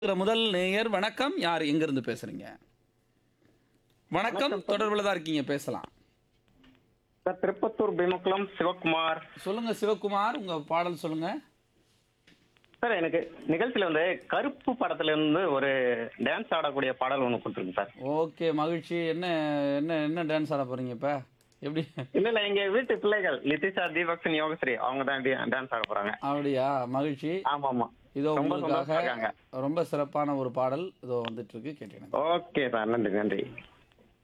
இருக்கிற முதல் நேயர் வணக்கம் யார் எங்கிருந்து பேசுறீங்க வணக்கம் தொடர்பில் தான் இருக்கீங்க பேசலாம் சார் திருப்பத்தூர் பீமக்குளம் சிவகுமார் சொல்லுங்க சிவகுமார் உங்க பாடல் சொல்லுங்க சார் எனக்கு நிகழ்ச்சியில வந்து கருப்பு படத்துல இருந்து ஒரு டான்ஸ் ஆடக்கூடிய பாடல் ஒன்று கொடுத்துருக்கு சார் ஓகே மகிழ்ச்சி என்ன என்ன என்ன டான்ஸ் ஆட போறீங்க இப்ப எப்படி இல்ல இல்ல எங்க வீட்டு பிள்ளைகள் லித்திஷா தீபக்ஷன் யோகஸ்ரீ அவங்க தான் டான்ஸ் ஆட போறாங்க அப்படியா மகிழ்ச்சி ஆமா ஆமா இதோ ரொம்ப உங்களுக்காக சந்தோஷமா இருக்காங்க. ரொம்ப சிறப்பான ஒரு பாடல் இதோ வந்துட்டு இருக்கு கேட்டீங்க ஓகே சார் நன்றி நன்றி